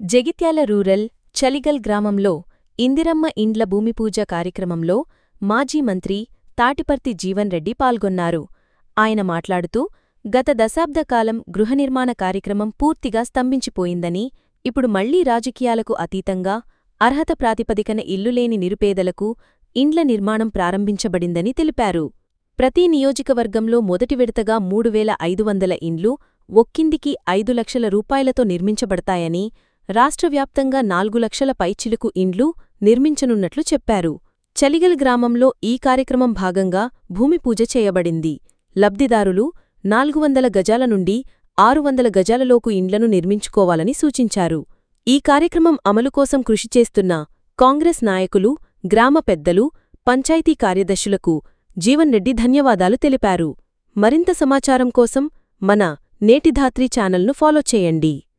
Jagtial rural చలిగల్ గ్రామంలో ఇందిరమ్మ ఇండ్ల భూమిపూజ కార్యక్రమంలో మాజీ మంత్రి తాటిపర్తి జీవన్ రెడ్డి పాల్గొన్నారు ఆయన మాట్లాడుతూ గత దశాబ్దకాలం గృహనిర్మాణ కార్యక్రమం పూర్తిగా స్తంభించిపోయిందని ఇప్పుడు మళ్లీ రాజకీయాలకు అతీతంగా అర్హత ప్రాతిపదికన ఇల్లులేని నిరుపేదలకు ఇండ్ల నిర్మాణం ప్రారంభించబడిందని తెలిపారు ప్రతి నియోజకవర్గంలో మొదటి విడతగా మూడు వేల ఐదు వందల ఇండ్లు ఒక్కిందికి ఐదు లక్షల రూపాయలతో నిర్మించబడతాయని రాష్ట్రవ్యాప్తంగా నాలుగు లక్షల పైచిలుకు ఇండ్లు నిర్మించనున్నట్లు చెప్పారు చలిగల్ గ్రామంలో ఈ కార్యక్రమం భాగంగా భూమిపూజ చేయబడింది లబ్ధిదారులు నాలుగు వందల గజాల నుండి ఆరు వందల గజాలలోపు ఇండ్లను నిర్మించుకోవాలని సూచించారు ఈ కార్యక్రమం అమలు కోసం కృషి చేస్తున్న కాంగ్రెస్ నాయకులు గ్రామ పెద్దలు పంచాయతీ కార్యదర్శులకు జీవన్ రెడ్డి ధన్యవాదాలు తెలిపారు మరింత సమాచారం కోసం మన నేటిధాత్రి ఛానల్ను ఫాలో చేయండి